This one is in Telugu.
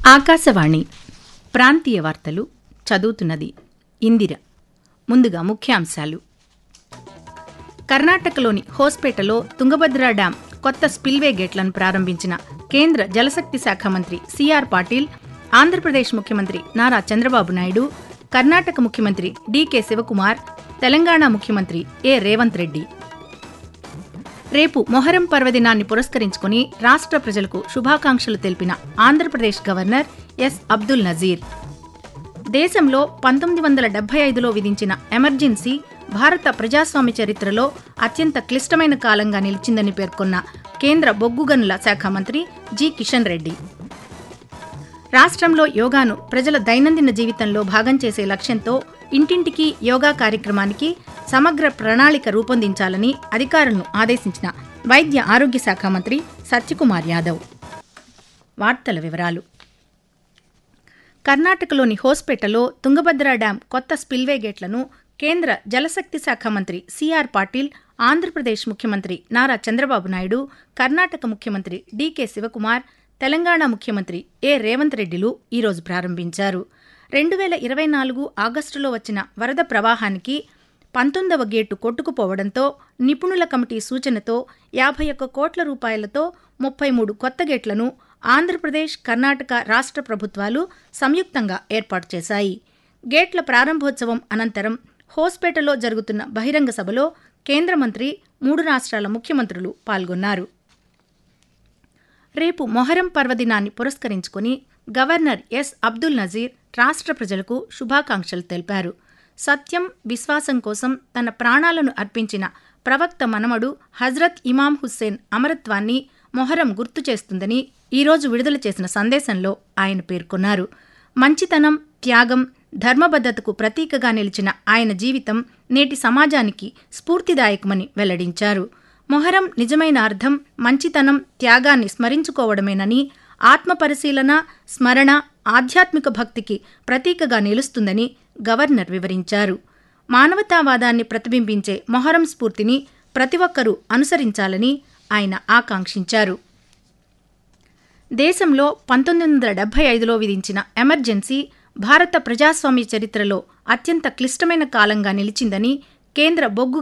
ఆకాశవాణి ప్రాంతీయ వార్తలు చదువుతున్నది ఇందిర ముందుగా ముఖ్యాంశాలు కర్ణాటకలోని హోస్పేటలో తుంగభద్ర డ్యాం కొత్త స్పిల్వే గేట్లను ప్రారంభించిన కేంద్ర జలశక్తి శాఖ మంత్రి సిఆర్ పాటిల్ ఆంధ్రప్రదేశ్ ముఖ్యమంత్రి నారా చంద్రబాబు నాయుడు కర్ణాటక ముఖ్యమంత్రి డీకే శివకుమార్ తెలంగాణ ముఖ్యమంత్రి ఏ రేవంత్ రెడ్డి రేపు మొహరం పర్వదినాన్ని పురస్కరించుకుని రాష్ట్ర ప్రజలకు శుభాకాంక్షలు తెలిపిన ఆంధ్రప్రదేశ్ గవర్నర్ ఎస్ అబ్దుల్ నజీర్ దేశంలో పంతొమ్మిది వందల డెబ్బై ఐదులో విధించిన ఎమర్జెన్సీ భారత ప్రజాస్వామ్య చరిత్రలో అత్యంత క్లిష్టమైన కాలంగా నిలిచిందని పేర్కొన్న కేంద్ర బొగ్గు గనుల శాఖ మంత్రి జి కిషన్ రెడ్డి రాష్ట్రంలో యోగాను ప్రజల దైనందిన జీవితంలో భాగం చేసే లక్ష్యంతో ఇంటింటికి యోగా కార్యక్రమానికి సమగ్ర ప్రణాళిక రూపొందించాలని అధికారులను ఆదేశించిన వైద్య ఆరోగ్య శాఖ మంత్రి సత్యకుమార్ యాదవ్ వార్తల వివరాలు కర్ణాటకలోని హోస్పేటలో తుంగభద్ర డ్యాం కొత్త స్పిల్వే గేట్లను కేంద్ర జలశక్తి శాఖ మంత్రి సిఆర్ పాటిల్ ఆంధ్రప్రదేశ్ ముఖ్యమంత్రి నారా చంద్రబాబు నాయుడు కర్ణాటక ముఖ్యమంత్రి డీకే శివకుమార్ తెలంగాణ ముఖ్యమంత్రి ఏ రేవంత్ రెడ్డిలు ఈరోజు ప్రారంభించారు రెండు వేల ఇరవై నాలుగు ఆగస్టులో వచ్చిన వరద ప్రవాహానికి పంతొమ్మిదవ గేటు కొట్టుకుపోవడంతో నిపుణుల కమిటీ సూచనతో యాభై ఒక్క కోట్ల రూపాయలతో ముప్పై మూడు కొత్త గేట్లను ఆంధ్రప్రదేశ్ కర్ణాటక రాష్ట్ర ప్రభుత్వాలు సంయుక్తంగా ఏర్పాటు చేశాయి గేట్ల ప్రారంభోత్సవం అనంతరం హోస్పేటలో జరుగుతున్న బహిరంగ సభలో కేంద్ర మంత్రి మూడు రాష్ట్రాల ముఖ్యమంత్రులు పాల్గొన్నారు రేపు మొహరం పర్వదినాన్ని పురస్కరించుకుని గవర్నర్ ఎస్ అబ్దుల్ నజీర్ రాష్ట్ర ప్రజలకు శుభాకాంక్షలు తెలిపారు సత్యం విశ్వాసం కోసం తన ప్రాణాలను అర్పించిన ప్రవక్త మనమడు హజ్రత్ ఇమాం హుస్సేన్ అమరత్వాన్ని మొహరం గుర్తు చేస్తుందని ఈరోజు విడుదల చేసిన సందేశంలో ఆయన పేర్కొన్నారు మంచితనం త్యాగం ధర్మబద్ధతకు ప్రతీకగా నిలిచిన ఆయన జీవితం నేటి సమాజానికి స్ఫూర్తిదాయకమని వెల్లడించారు మొహరం నిజమైన అర్థం మంచితనం త్యాగాన్ని స్మరించుకోవడమేనని ఆత్మపరిశీలన స్మరణ ఆధ్యాత్మిక భక్తికి ప్రతీకగా నిలుస్తుందని గవర్నర్ వివరించారు మానవతావాదాన్ని ప్రతిబింబించే మొహరం స్ఫూర్తిని ప్రతి ఒక్కరూ అనుసరించాలని ఆయన ఆకాంక్షించారు దేశంలో పంతొమ్మిది వందల డెబ్బై ఐదులో విధించిన ఎమర్జెన్సీ భారత ప్రజాస్వామ్య చరిత్రలో అత్యంత క్లిష్టమైన కాలంగా నిలిచిందని కేంద్ర బొగ్గు